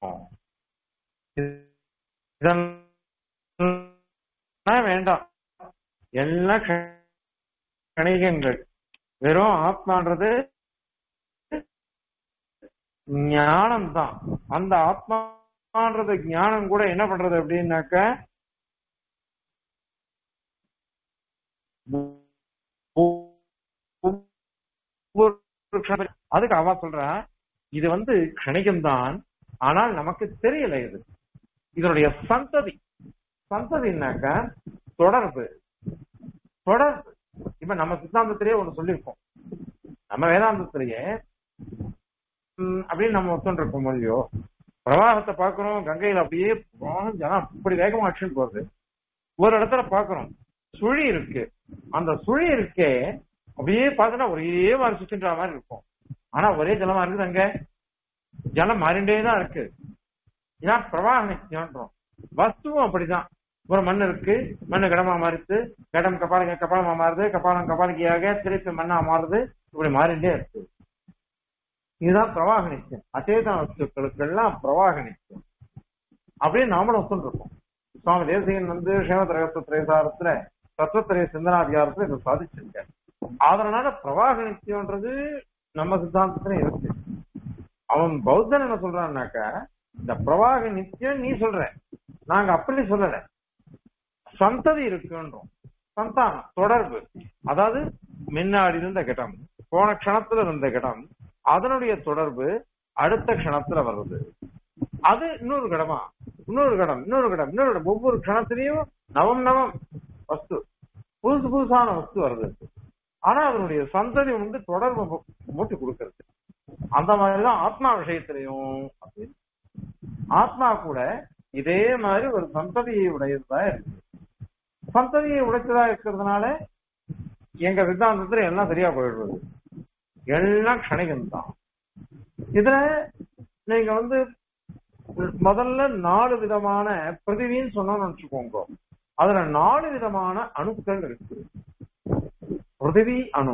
இதெல்லாம் வேண்டாம் எல்லாம் கணிகங்கள் வெறும் ஆத்மான்றது ஞானம் தான் அந்த ஆத்மான்றது ஞானம் கூட என்ன பண்றது அப்படின்னாக்க அதுக்கு அவ சொல்ற இது வந்து கணிகம்தான் ஆனால் நமக்கு தெரியல இது இதனுடைய சந்ததி சந்ததினாக்க தொடர்பு தொடர்பு இப்ப நம்ம சித்தாந்தத்திலேயே ஒண்ணு சொல்லியிருக்கோம் நம்ம வேதாந்தத்திலேயே அப்படின்னு நம்ம ஒத்துன்னு இருக்க முடியும் பிரவாகத்தை பாக்குறோம் கங்கையில அப்படியே ஜனம் அப்படி வேகமா அடிச்சுட்டு போகுது ஒரு இடத்துல பாக்குறோம் சுழி இருக்கு அந்த சுழி இருக்கே அப்படியே பார்த்தோன்னா ஒரே மாதிரி சுத்தின்ற மாதிரி இருக்கும் ஆனா ஒரே ஜலமா இருக்குது அங்க ஜலம் மாறிண்டே தான் இருக்கு இதான் பிரவாக நிச்சயம்ன்றோம் வஸ்துவும் அப்படிதான் ஒரு மண் இருக்கு மண்ணு கடமா மாறுது கடம் கபால கபாலமா மாறுது கபாலம் கபாலிகையாக திருப்பி மண்ணா மாறுது இப்படி மாறிண்டே இருக்கு இதுதான் பிரவாக நிச்சயம் அச்சேதன வஸ்துக்களுக்கு எல்லாம் பிரவாக நிச்சயம் அப்படியே நாமளும் சொல்லிருக்கோம் சுவாமி தேசிகன் வந்து சேமத்திரகத்து திரைசாரத்துல தத்துவத்திரைய சிந்தனாதிகாரத்துல இதை சாதிச்சிருக்காரு அதனால பிரவாக நிச்சயம்ன்றது நம்ம சித்தாந்தத்துல இருக்கு அவன் பௌத்தன் என்ன சொல்றான்னாக்க இந்த பிரவாக நிச்சயம் நீ சொல்ற நாங்க அப்படி சொல்லல சந்ததி இருக்குன்றோம் சந்தானம் தொடர்பு அதாவது முன்னாடி இருந்த கிடம் போன க்ஷணத்துல இருந்த கிடம் அதனுடைய தொடர்பு அடுத்த க்ஷணத்துல வருது அது இன்னொரு கடமா இன்னொரு கடம் இன்னொரு கடம் இன்னொரு கடம் ஒவ்வொரு க்ஷணத்திலையும் நவம் நவம் வஸ்து புதுசு புதுசான வஸ்து வருது ஆனா அதனுடைய சந்ததி வந்து தொடர்பு மூட்டி கொடுக்கறது அந்த மாதிரிதான் ஆத்மா விஷயத்திலையும் ஆத்மா கூட இதே மாதிரி ஒரு சந்ததியை உடையதா இருக்கு சந்ததியை உடைச்சதா இருக்கிறதுனால எங்க சித்தாந்தத்துல எல்லாம் சரியா போயிடுறது எல்லாம் கணிகம் தான் இதுல நீங்க வந்து முதல்ல நாலு விதமான பிரதிவின்னு சொன்னோம்னு வச்சுக்கோங்க அதுல நாலு விதமான அணுக்கள் இருக்கு பிருத்திவி அணு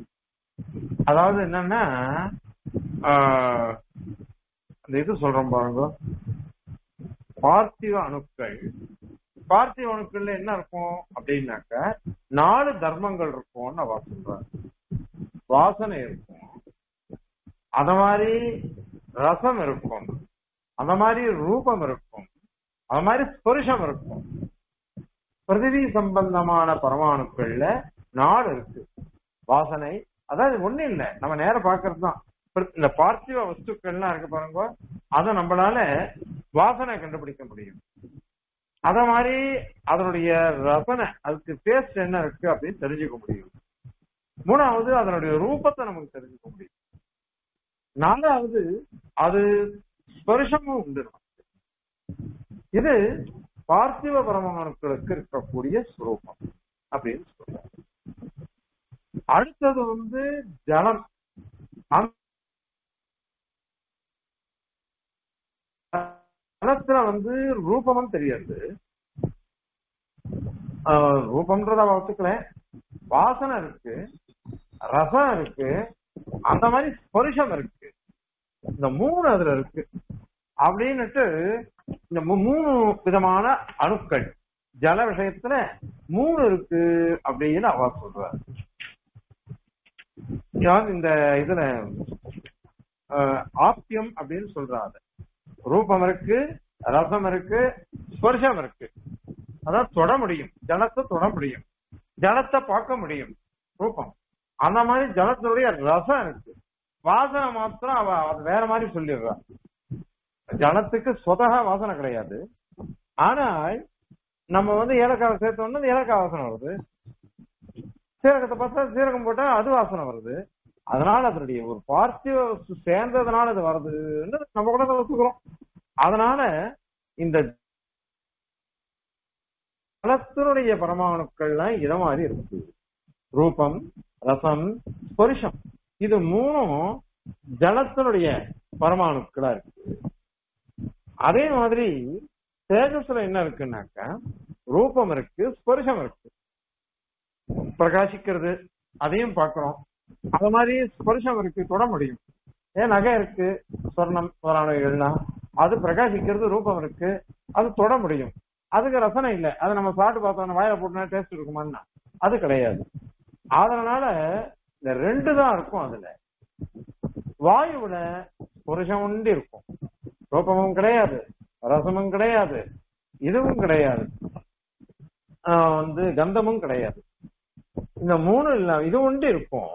அதாவது என்னன்னா அந்த இது சொல்றோம் பாருங்க பார்த்திவ அணுக்கள் பார்த்திவ அணுக்கள்ல என்ன இருக்கும் அப்படின்னாக்க நாலு தர்மங்கள் இருக்கும்னு அவ சொல்றாரு வாசனை இருக்கும் அத மாதிரி ரசம் இருக்கும் அந்த மாதிரி ரூபம் இருக்கும் அந்த மாதிரி ஸ்பருஷம் இருக்கும் பிரதிவி சம்பந்தமான பரமாணுக்கள்ல நாடு இருக்கு வாசனை அதாவது ஒண்ணு இல்ல நம்ம நேரம் பாக்குறது தான் இந்த பார்த்திவ வஸ்துக்கள்லாம் இருக்கு பாருங்க அதை நம்மளால வாசனை கண்டுபிடிக்க முடியும் அத மாதிரி அதனுடைய ரசனை அதுக்கு டேஸ்ட் என்ன இருக்கு அப்படின்னு தெரிஞ்சுக்க முடியும் மூணாவது அதனுடைய ரூபத்தை நமக்கு தெரிஞ்சுக்க முடியும் நாலாவது அது ஸ்பர்ஷமும் உண்டு இது பார்த்திவ பரமாணுக்களுக்கு இருக்கக்கூடிய ஸ்வரூபம் அப்படின்னு சொல்றாங்க அடுத்தது வந்து ஜலம் ஜலத்துல வந்து ரூபமும் தெரியாது ரூபம்ன்றத வச்சுக்கல வாசனை இருக்கு ரசம் இருக்கு அந்த மாதிரி ஸ்பரிசம் இருக்கு இந்த மூணு அதுல இருக்கு அப்படின்னுட்டு இந்த மூணு விதமான அணுக்கள் ஜல விஷயத்துல மூணு இருக்கு அப்படின்னு அவ சொல்றாரு இந்த இதுல ஆப்பியம் அப்படின்னு சொல்றாரு ரூபம் இருக்கு ரசம் இருக்கு ஸ்பர்ஷம் இருக்கு அதாவது தொட முடியும் ஜலத்தை தொட முடியும் ஜலத்தை பார்க்க முடியும் ரூபம் அந்த மாதிரி ஜலத்தினுடைய ரசம் இருக்கு வாசனை மாத்திரம் அவ அது வேற மாதிரி சொல்லிடுறா ஜலத்துக்கு சொதக வாசனை கிடையாது ஆனால் நம்ம வந்து ஏலக்காய் சேர்த்தோம்னா ஏலக்காய் வாசனை வருது சீரகத்தை பார்த்தா சீரகம் போட்டா அது வாசனை வருது அதனால அதனுடைய ஒரு பார்த்திவ சேர்ந்ததுனால அது வருதுன்னு நம்ம கூட ஒத்துக்கிறோம் அதனால இந்த ஜலத்தினுடைய பரமாணுக்கள்லாம் இத மாதிரி இருக்கு ரூபம் ரசம் ஸ்பரிசம் இது மூணும் ஜலத்தினுடைய பரமாணுக்களா இருக்கு அதே மாதிரி தேஜஸ்ல என்ன இருக்குன்னாக்கா ரூபம் இருக்கு ஸ்பரிசம் இருக்கு பிரகாசிக்கிறது அதையும் பார்க்கிறோம் அது மாதிரி ஸ்பரிசம் இருக்கு தொட முடியும் ஏன் நகை இருக்கு சொர்ணம் முதலானவைகள்லாம் அது பிரகாசிக்கிறது ரூபம் இருக்கு அது தொட முடியும் அதுக்கு ரசனை இல்லை அதை நம்ம சாப்பிட்டு பார்த்தோம் வாயில போட்டோம்னா டேஸ்ட் இருக்குமான்னா அது கிடையாது அதனால இந்த ரெண்டு தான் இருக்கும் அதுல வாயுவுல புருஷம் உண்டு இருக்கும் ரூபமும் கிடையாது ரசமும் கிடையாது இதுவும் கிடையாது ஆஹ் வந்து கந்தமும் கிடையாது இந்த மூணு இல்ல இது உண்டு இருக்கும்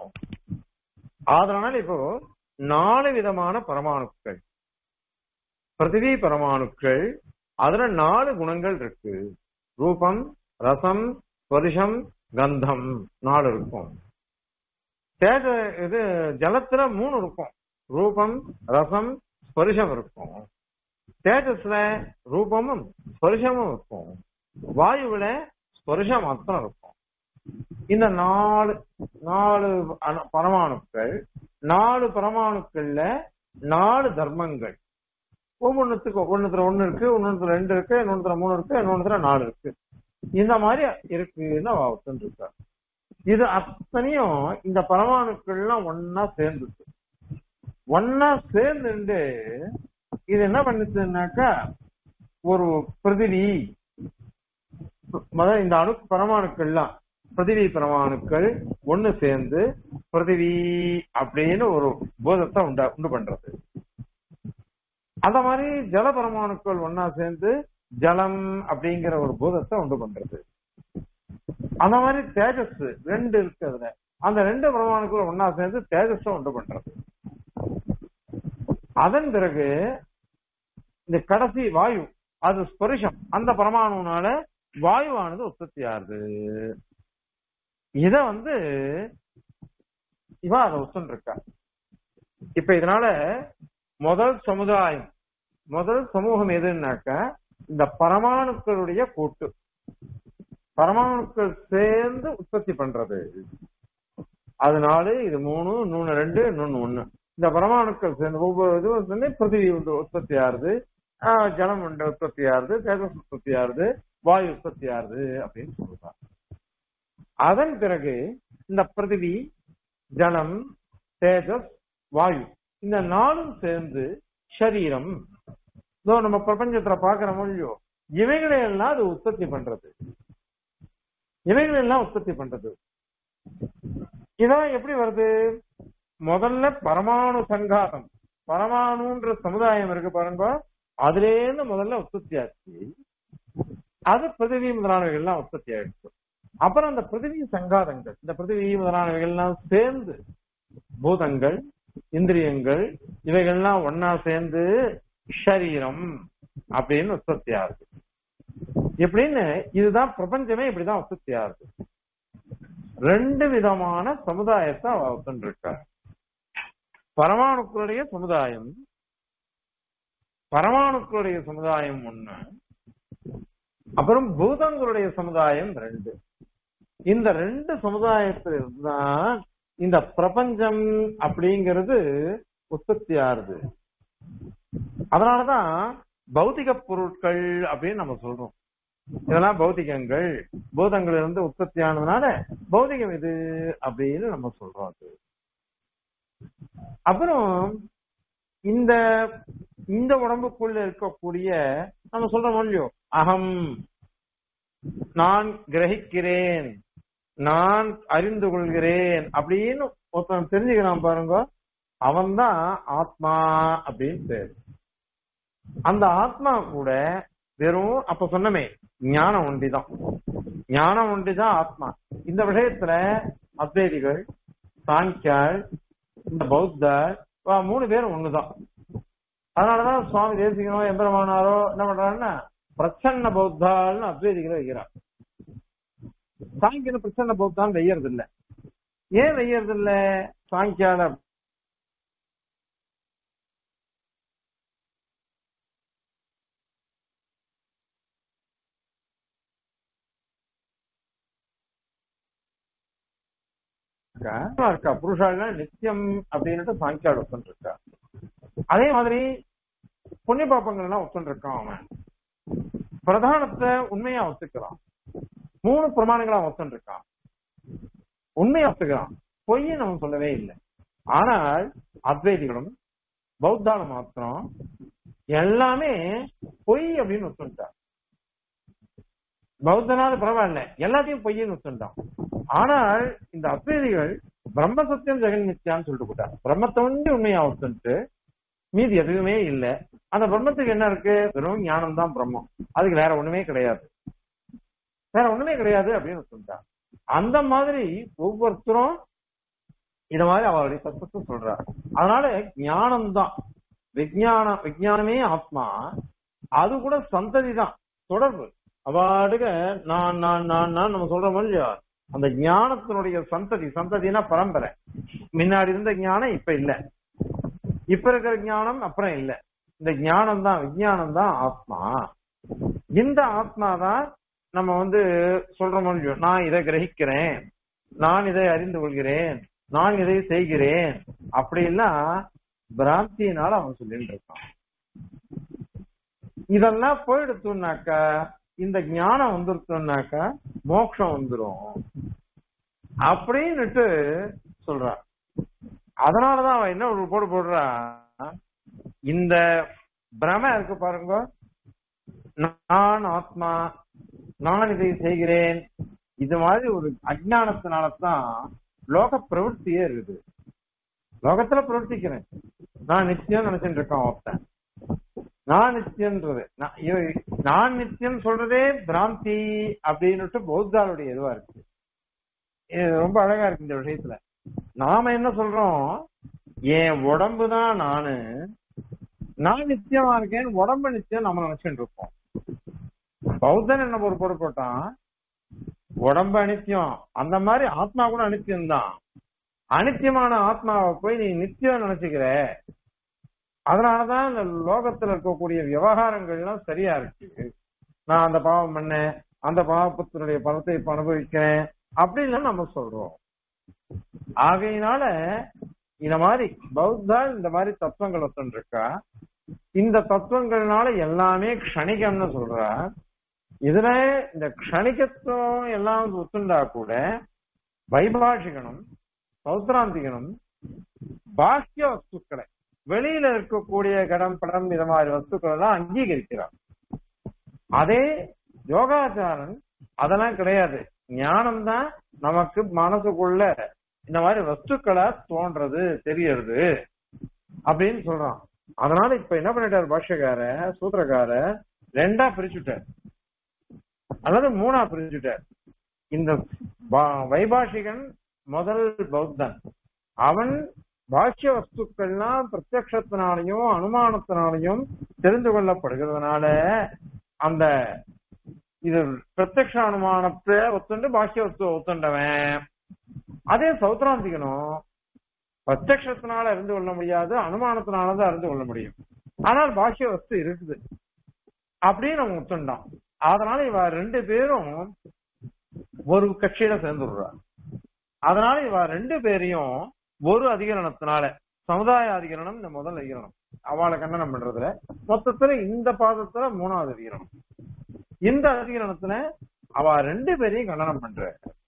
அதனால இப்போ நாலு விதமான பரமாணுக்கள் பிருத்திவி பரமாணுக்கள் அதுல நாலு குணங்கள் இருக்கு ரூபம் ரசம் ஸ்பரிசம் கந்தம் நாலு இருக்கும் தேஜ இது ஜலத்துல மூணு இருக்கும் ரூபம் ரசம் ஸ்பரிசம் இருக்கும் தேஜஸ்ல ரூபமும் ஸ்பரிசமும் இருக்கும் வாயுவில ஸ்பரிசம் மாத்திரம் இருக்கும் இந்த நாலு நாலு அணு- பரமாணுக்கள் நாலு பரமாணுக்கள்ல நாலு தர்மங்கள் ஒவ்வொன்றுத்துக்கு ஒவ்வொன்றுத்துல ஒண்ணு இருக்கு ஒன்னொன்றுல ரெண்டு இருக்கு இன்னொன்றுல மூணு இருக்கு இன்னொன்றுல நாலு இருக்கு இந்த மாதிரி இருக்குன்னு அவ ஒத்துருக்கார் இது அத்தனையும் இந்த பரமாணுக்கள்லாம் ஒன்னா சேர்ந்துச்சு ஒன்னா சேர்ந்துட்டு இது என்ன பண்ணுச்சுன்னாக்கா ஒரு பிரதிவி முதல்ல இந்த அணு பரமாணுக்கள்லாம் பிரதிவி பரமாணுக்கள் ஒண்ணு சேர்ந்து பிரதிவி அப்படின்னு ஒரு போதத்தை உண்டா உண்டு பண்றது அந்த மாதிரி ஜல பரமாணுக்கள் ஒன்னா சேர்ந்து ஜலம் அப்படிங்கிற ஒரு பூதத்தை உண்டு பண்றது அந்த மாதிரி தேஜஸ் ரெண்டு இருக்கு அதுல அந்த ரெண்டு பரமாணுக்கள் ஒன்னா சேர்ந்து தேஜஸ உண்டு பண்றது அதன் பிறகு இந்த கடைசி வாயு அது ஸ்பரிசம் அந்த பரமாணுனால வாயுவானது உற்பத்தி ஆகுது இத வந்து இவன் அதை ஒத்துன்னு இருக்கா இப்ப இதனால முதல் சமுதாயம் முதல் சமூகம் எதுன்னாக்கா இந்த பரமாணுக்களுடைய கூட்டு பரமாணுக்கள் சேர்ந்து உற்பத்தி பண்றது அதனால இது மூணு இன்னொன்னு ரெண்டு இன்னொன்னு ஒண்ணு இந்த பரமாணுக்கள் சேர்ந்து ஒவ்வொரு இதுவும் சேர்ந்து பிருத்திவி உண்டு உற்பத்தி ஆறுது ஆஹ் ஜலம் உண்டு உற்பத்தி ஆறுது தேஜஸ் உற்பத்தி ஆறுது வாயு உற்பத்தி ஆறுது அப்படின்னு சொல்றாங்க அதன் பிறகு இந்த பிருத்திவி ஜலம் தேஜஸ் வாயு இந்த நாலும் சேர்ந்து சரீரம் இதோ நம்ம பிரபஞ்சத்துல பாக்குற மொழியோ இவைகளை எல்லாம் அது உற்பத்தி பண்றது இவைகளை எல்லாம் உற்பத்தி பண்றது இதான் எப்படி வருது முதல்ல பரமாணு சங்காதம் பரமாணுன்ற சமுதாயம் இருக்கு பாருங்க அதுல இருந்து முதல்ல உற்பத்தி ஆச்சு அது பிருத்திவி முதலானவைகள் எல்லாம் உற்பத்தி ஆயிடுச்சு அப்புறம் அந்த பிருத்திவி சங்காதங்கள் இந்த பிருத்திவி முதலானவைகள் எல்லாம் சேர்ந்து பூதங்கள் இந்திரியங்கள் இவைகள்லாம் ஒன்னா சேர்ந்து ஷரீரம் அப்படின்னு உற்பத்தி ஆகுது எப்படின்னு இதுதான் பிரபஞ்சமே இப்படிதான் உற்பத்தி ஆகுது ரெண்டு விதமான சமுதாயத்தை அவ ஒத்துருக்கார் பரமாணுக்களுடைய சமுதாயம் பரமாணுக்களுடைய சமுதாயம் ஒண்ணு அப்புறம் பூதங்களுடைய சமுதாயம் ரெண்டு இந்த ரெண்டு சமுதாயத்துல இருந்தான் இந்த பிரபஞ்சம் அப்படிங்கிறது உற்பத்தி ஆறுது அதனாலதான் பௌதிக பொருட்கள் அப்படின்னு நம்ம சொல்றோம் இதெல்லாம் பௌதிகங்கள் பூதங்கள் இருந்து உற்பத்தி ஆனதுனால பௌதிகம் இது அப்படின்னு நம்ம சொல்றோம் அது அப்புறம் இந்த இந்த உடம்புக்குள்ள இருக்கக்கூடிய நம்ம சொல்றோம் இல்லையோ அகம் நான் கிரகிக்கிறேன் நான் அறிந்து கொள்கிறேன் அப்படின்னு ஒருத்தன் தெரிஞ்சுக்கிறான் பாருங்க அவன்தான் ஆத்மா அப்படின்னு பேர் அந்த ஆத்மா கூட வெறும் அப்ப சொன்னமே ஞானம் ஒண்டிதான் ஞானம் ஒண்டிதான் ஆத்மா இந்த விஷயத்துல அத்வைதிகள் சாங்கியாள் இந்த பௌத்தர் வா, மூணு பேரும் ஒண்ணுதான் அதனாலதான் சுவாமி தேசிகனோ எம்பெருமானாரோ என்ன பண்றாருன்னா பிரச்சன்ன பௌத்தாள்னு அத்வைதிகளை வைக்கிறார் சாங்கியன பிரச்சன்ன பௌத்தான் வெய்யறது இல்ல ஏன் வெய்யறது இல்ல சாங்கியால இருக்கா இருக்கா புருஷாள்னா நித்தியம் அப்படின்னுட்டு சாங்கியால் ஒத்துன்னு இருக்கா அதே மாதிரி புண்ணிய பாப்பங்கள்லாம் ஒத்துன்னு இருக்கான் அவன் பிரதானத்தை உண்மையா ஒத்துக்கிறான் மூணு பிரமாணங்களா ஒத்துன்னு இருக்கான் உண்மையா ஒத்துக்கிறான் பொய்யை நம்ம சொல்லவே இல்லை ஆனால் அத்வைதிகளும் பௌத்தால மாத்திரம் எல்லாமே பொய் அப்படின்னு ஒத்துட்டான் பௌத்தனால பரவாயில்ல எல்லாத்தையும் பொய்ன்னு ஒத்துட்டான் ஆனால் இந்த அத்வைதிகள் பிரம்ம சத்தியம் ஜெகன் நித்யான்னு சொல்லிட்டு போட்டாங்க பிரம்மத்தை வந்து உண்மையா ஒத்துட்டு மீதி எதுவுமே இல்லை அந்த பிரம்மத்துக்கு என்ன இருக்கு வெறும் ஞானம் தான் பிரம்மம் அதுக்கு வேற ஒண்ணுமே கிடையாது வேற ஒண்ணுமே கிடையாது அப்படின்னு சொல்லிட்டாங்க அந்த மாதிரி ஒவ்வொருத்தரும் இத மாதிரி அவருடைய தத்துவத்தை சொல்றார் அதனால ஞானம் தான் விஜயானம் விஜயானமே ஆத்மா அது கூட சந்ததி தான் தொடர்பு அவாடுக நான் நான் நான் நான் நம்ம சொல்றோம் இல்லையா அந்த ஞானத்தினுடைய சந்ததி சந்ததினா பரம்பரை முன்னாடி இருந்த ஞானம் இப்ப இல்ல இப்ப இருக்கிற ஞானம் அப்புறம் இல்ல இந்த ஞானம் தான் விஜயானம் தான் ஆத்மா இந்த ஆத்மா தான் நம்ம வந்து சொல்றோம் இல்லையோ நான் இதை கிரகிக்கிறேன் நான் இதை அறிந்து கொள்கிறேன் நான் இதை செய்கிறேன் அப்படிலாம் பிராந்தியினால அவன் சொல்லிட்டு இருக்கான் இதெல்லாம் போயிடுத்துனாக்கா இந்த ஞானம் வந்துருச்சுனாக்கா மோட்சம் வந்துரும் அப்படின்னுட்டு சொல்றான் அதனாலதான் அவன் என்ன ஒரு போடு போடுறா இந்த பிரம இருக்கு பாருங்க நான் ஆத்மா நான் இதை செய்கிறேன் இது மாதிரி ஒரு அஜானத்தினாலதான் லோக பிரவൃத்தியே இருக்குது லோகத்துல பிரவர்த்திக்கிறேன் நான் நிச்சயம் நினைச்சுட்டு இருக்கேன் ஒருத்தன் நான் நித்தியன்றது நான் இவ- நான் நித்தியம் சொல்றதே பிராந்தி அப்படின்னுட்டு பௌத்தாளுடைய இதுவா இருக்கு இது ரொம்ப அழகா இருக்கு இந்த விஷயத்துல நாம என்ன சொல்றோம் என் உடம்பு தான் நானு நான் நித்தியமா இருக்கேன் உடம்பு நித்தியம் நம்ம நினைச்சுட்டு இருக்கோம் பௌத்தன் என்ன ஒரு பொருள் போட்டான் உடம்பு அனித்தியம் அந்த மாதிரி ஆத்மா கூட அனித்தியம் தான் அனித்தியமான ஆத்மாவை போய் நீ நித்தியம் நினைச்சுக்கிற அதனாலதான் இந்த லோகத்துல இருக்கக்கூடிய விவகாரங்கள்லாம் சரியா இருக்கு நான் அந்த பாவம் பண்ணேன் அந்த பாவத்தினுடைய பலத்தை இப்ப அனுபவிக்கிறேன் அப்படின்னு நம்ம சொல்றோம் ஆகையினால இந்த மாதிரி பௌத்தா இந்த மாதிரி தத்துவங்கள் ஒருத்தன் இருக்கா இந்த தத்துவங்கள்னால எல்லாமே க்ஷணிகம்னு சொல்றா இதுல இந்த க்ஷணிகத்துவம் எல்லாம் ஒத்துண்டா கூட வைபாஷிகனும் சௌத்ராந்திகனும் பாக்கிய வஸ்துக்களை வெளியில இருக்கக்கூடிய கடம் படம் இது மாதிரி வஸ்துக்களை எல்லாம் அங்கீகரிக்கிறார் அதே யோகாச்சாரன் அதெல்லாம் கிடையாது ஞானம் தான் நமக்கு மனசுக்குள்ள இந்த மாதிரி வஸ்துக்களா தோன்றது தெரியறது அப்படின்னு சொல்றான் அதனால இப்ப என்ன பண்ணிட்டார் பாஷ்யக்கார சூத்திரக்கார ரெண்டா பிரிச்சுட்டார் அல்லது மூணா பிரிச்சுட்டார் இந்த பா- வைபாஷிகன் முதல் பௌத்தன் அவன் பாஷ்ய வஸ்துக்கள்லாம் பிரத்யக்ஷத்தினாலையும் அனுமானத்தினாலையும் தெரிந்து கொள்ளப்படுகிறதுனால அந்த இது பிரத்யக்ஷ அனுமானத்தை ஒத்துண்டு பாஷ்ய வஸ்து ஒத்துண்டவன் அதே சௌத்ராந்திகனும் பிரத்யக்ஷத்தினால அறிந்து கொள்ள முடியாது அனுமானத்தினால தான் அறிந்து கொள்ள முடியும் ஆனால் பாஷ்ய வஸ்து இருக்குது அப்படின்னு அவன் ஒத்துண்டான் அதனால இவ ரெண்டு பேரும் ஒரு கட்சியில சேர்ந்துடுறா அதனால இவ ரெண்டு பேரையும் ஒரு அதிகரணத்தினால சமுதாய அதிகரணம் இந்த முதல் அதிகரணம் அவளை கண்டனம் பண்றதுல மொத்தத்துல இந்த பாதத்துல மூணாவது அதிகரணம் இந்த அதிகரணத்துல அவ ரெண்டு பேரையும் கண்டனம் பண்ற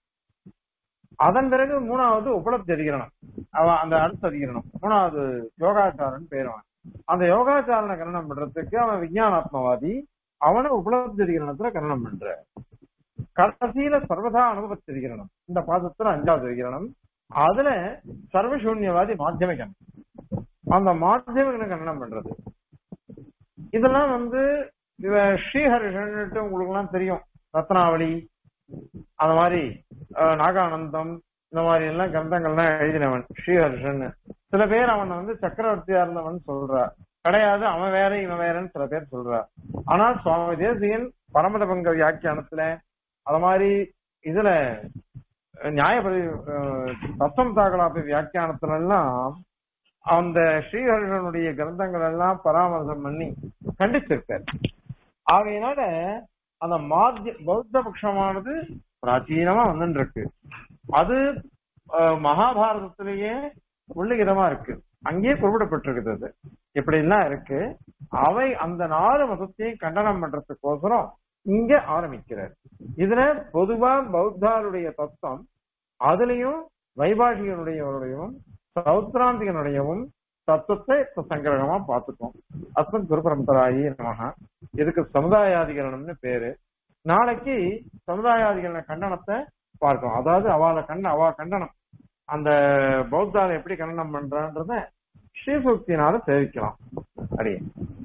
அதன் பிறகு மூணாவது உபலப்தி அதிகரணம் அவ அந்த அடுத்த அதிகரணம் மூணாவது யோகாச்சாரன் பேருவன் அந்த யோகாச்சாரனை கண்டனம் பண்றதுக்கு அவன் விஞ்ஞானாத்மவாதி அவனை உபலப்தி அதிகரணத்துல கண்டனம் பண்ற கடைசியில சர்வதா அனுபவத்தி அதிகரணம் இந்த பாதத்துல அஞ்சாவது அதிகரணம் அதுல சர்வசூன்யவாதி மாத்தியமிகன் அந்த மாத்தியமிகனை கண்டனம் பண்றது இதெல்லாம் வந்து இவ ஸ்ரீஹரிஷன்ட்டு உங்களுக்கு எல்லாம் தெரியும் ரத்னாவளி அந்த மாதிரி அஹ், நாகானந்தம் இந்த மாதிரி எல்லாம் கிரந்தங்கள்லாம் எழுதினவன் ஸ்ரீஹர்ஷன் சில பேர் அவனை வந்து சக்கரவர்த்தியா இருந்தவன் சொல்றா கிடையாது அவன் வேற இவன் வேறன்னு சில பேர் சொல்றா ஆனால் சுவாமி தேசியன் பரமத பங்க வியாக்கியானத்துல அது மாதிரி இதுல அஹ், நியாயபதி அஹ், தத்துவம் தாக்கலாப்பி வியாக்கியானத்துல எல்லாம் அந்த ஸ்ரீஹரிஷனுடைய கிரந்தங்கள் எல்லாம் பராமர்சம் பண்ணி கண்டிச்சிருக்காரு ஆகையினால அந்த மாத்திய பௌத்த பட்சமானது பிராச்சீனமா வந்துட்டு இருக்கு அது அஹ், மகாபாரதத்திலேயே உள்ளிகிதமா இருக்கு அங்கேயே குறிப்பிடப்பட்டிருக்குது அது இப்படி எல்லாம் இருக்கு அவை அந்த நாலு மதத்தையும் கண்டனம் பண்றதுக்கோசரம் இங்க ஆரம்பிக்கிறார் இதுல பொதுவா பௌத்தாருடைய தத்துவம் அதுலயும் வைபாஷிகனுடையவருடையவும் சௌத்ராந்திகனுடையவும் தத்துவத்தை இப்ப சங்கிரகமா பார்த்துக்கோம் அஸ்மத் குரு பரம்பராயி நமக இதுக்கு சமுதாயாதிகரணம்னு பேரு நாளைக்கு சமுதாயாதிகரண கண்டனத்தை பார்க்கணும் அதாவது அவளை கண்ட அவ கண்டனம் அந்த பௌத்தாவை எப்படி கண்டனம் பண்றான்றத ஸ்ரீசூக்தினால தெரிவிக்கலாம் அடியே